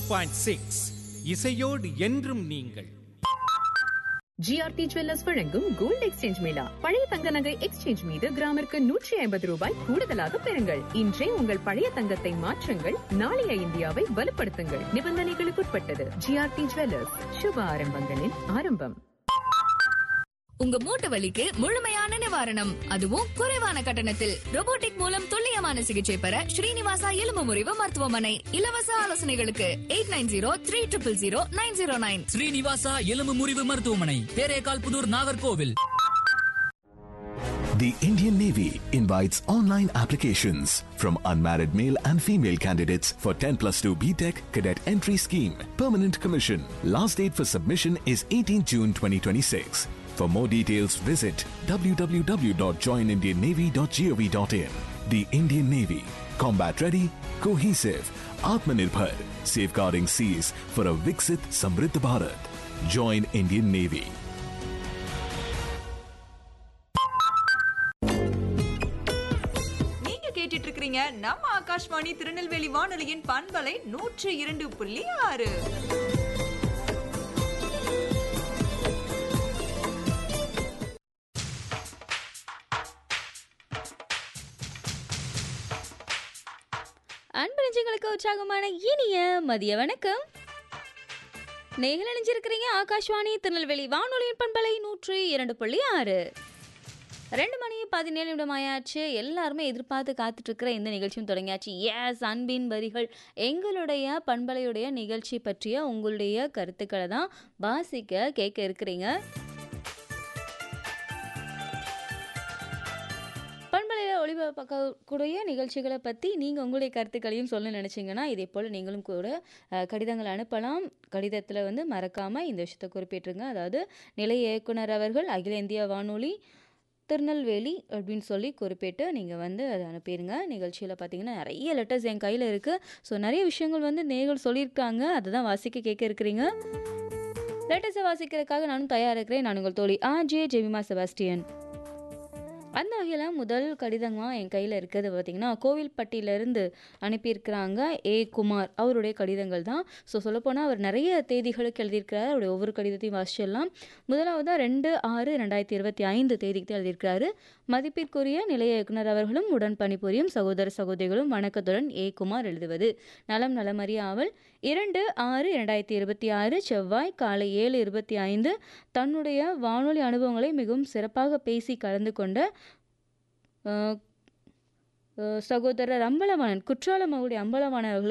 Point six இசையோடு என்றும் நீங்கள் ஜிஆர்டி ஜுவல்லர்ஸ் வழங்கும் கோல்ட் எக்ஸ்சேஞ்ச் மேளா பழைய தங்க நகை எக்ஸ்சேஞ்ச் மீது கிராமிற்கு நூற்றி ஐம்பது ரூபாய் கூடுதலாக பெறுங்கள் இன்றே உங்கள் பழைய தங்கத்தை மாற்றுங்கள் நாளைய இந்தியாவை வலுப்படுத்துங்கள் நிபந்தனைகளுக்குட்பட்டது ஜிஆர்டி ஜுவல்லர்ஸ் சுப ஆரம்பங்களின் ஆரம்பம் உங்க மூட்டு வலிக்கு முழுமையான நிவாரணம் அதுவும் குறைவான கட்டணத்தில் robotic மூலம் துல்லியமான சிகிச்சை பெற ஸ்ரீனிவாசா எலும்பு முறிவு மருத்துவமனை இலவச ஆலோசனைகளுக்கு eight nine zero three triple zero nine zero nine Srinivasa எலும்பு முறிவு மருத்துவமனை Therekal Pudur Nagercoil The Indian Navy invites online applications from unmarried male and female candidates for 10 plus 2 BTEC cadet entry scheme. Permanent commission. Last date for submission is 18 June 2026. For more details, visit www.joinindiannavy.gov.in. The Indian Navy. Combat ready, cohesive, Atmanirbhar, safeguarding seas for a Viksit Samriddh Bharat. Join Indian Navy. நீங்க கேட்டுட்டு இருக்கிறீங்க நம்ம ஆகாஷ்வாணி திருநெல்வேலி வானொலியின் பண்பலை நூற்று இரண்டு புள்ளி ஆறு அன்பு நெஞ்சங்களுக்கு உற்சாகமான இனிய மதிய வணக்கம் நேர்கள் அணிஞ்சிருக்கிறீங்க ஆகாஷ்வாணி திருநெல்வேலி வானொலியின் பண்பலை நூற்றி இரண்டு புள்ளி ஆறு ரெண்டு மணி பதினேழு நிமிடம் ஆயாச்சு எல்லாருமே எதிர்பார்த்து காத்துட்டு இருக்கிற இந்த நிகழ்ச்சியும் தொடங்கியாச்சு எஸ் அன்பின் வரிகள் எங்களுடைய பண்பலையுடைய நிகழ்ச்சி பற்றிய உங்களுடைய கருத்துக்களை தான் வாசிக்க கேட்க இருக்கிறீங்க பண்பலையில் ஒளிபரப்பக்கூடிய நிகழ்ச்சிகளை பற்றி நீங்கள் உங்களுடைய கருத்துக்களையும் சொல்ல நினச்சிங்கன்னா இதே போல் நீங்களும் கூட அஹ், கடிதங்கள் அனுப்பலாம் கடிதத்தில் வந்து மறக்காமல் இந்த விஷயத்தை குறிப்பிட்டுருங்க அதாவது நிலைய இயக்குனர் அவர்கள் அகில இந்திய வானொலி திருநெல்வேலி அப்படின்னு சொல்லி குறிப்பிட்டு நீங்கள் வந்து அதை அனுப்பிடுங்க நிகழ்ச்சியில் பார்த்தீங்கன்னா நிறைய லெட்டர்ஸ் என் கையில் இருக்குது ஸோ நிறைய விஷயங்கள் வந்து நேர்கள் சொல்லியிருக்காங்க அதை தான் வாசிக்க கேட்க இருக்கிறீங்க லெட்டர்ஸை வாசிக்கிறதுக்காக நானும் தயாராக இருக்கிறேன் நான் உங்கள் தோழி ஆ ஜே ஜெமிமா செபாஸ்டியன் அந்த வகையில் முதல் கடிதமாக என் கையில் இருக்கிறது பார்த்திங்கன்னா கோவில்பட்டியிலேருந்து அனுப்பியிருக்கிறாங்க ஏ குமார் அவருடைய கடிதங்கள் தான் ஸோ சொல்லப்போனால் அவர் நிறைய தேதிகளுக்கு எழுதியிருக்கிறார் அவருடைய ஒவ்வொரு கடிதத்தையும் வாசிச்சிடலாம் முதலாவதாக ரெண்டு ஆறு ரெண்டாயிரத்தி இருபத்தி ஐந்து தேதிக்கு தான் எழுதியிருக்கிறாரு மதிப்பிற்குரிய நிலைய இயக்குனர் அவர்களும் உடன் பணிபுரியும் சகோதர சகோதரிகளும் வணக்கத்துடன் ஏ குமார் எழுதுவது நலம் நலமறிய ஆவல் இரண்டு ஆறு இரண்டாயிரத்தி இருபத்தி ஆறு செவ்வாய் காலை ஏழு இருபத்தி ஐந்து தன்னுடைய வானொலி அனுபவங்களை மிகவும் சிறப்பாக பேசி கலந்து கொண்ட அஹ், அஹ், சகோதரர் அம்பலவாணன் குற்றாலம் அவருடைய அம்பலவாணன் அவர்களுக்கு